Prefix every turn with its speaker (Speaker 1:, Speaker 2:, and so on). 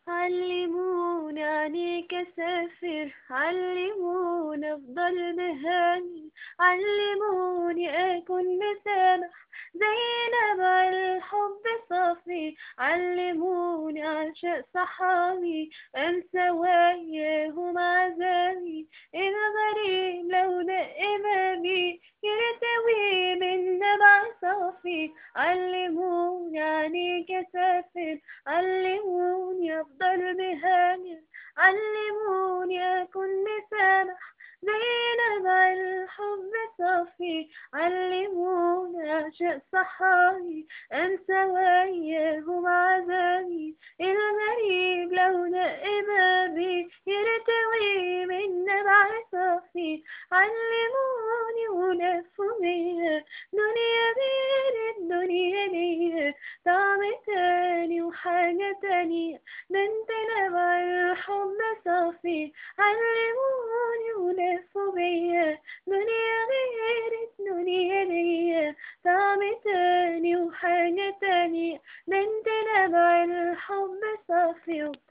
Speaker 1: علموني عنيك أسافر علموني أفضل مهاني علموني أكون مسامح زي نبع الحب صافي علموني أعشق صحابي أنسى وياهم عذابي الغريب لو دق بابي يرتوي من نبع صافي علموني عنيك أسافر علموني أفضل مهاجر علموني أكون مسامح زي نبع الحب صافي علموني أعشق صحابي أنسى وياهم عذابي الغريب لو دق بابي يرتوي من نبع صافي علموني ولفوا بيا دنيا غير الدنيا دي طعم تاني وحاجة تانية ده انت نبع الحب صافي علموني ولفوا بيا دنيا غير الدنيا دي طعم تاني وحاجة تانية ده انت نبع الحب صافي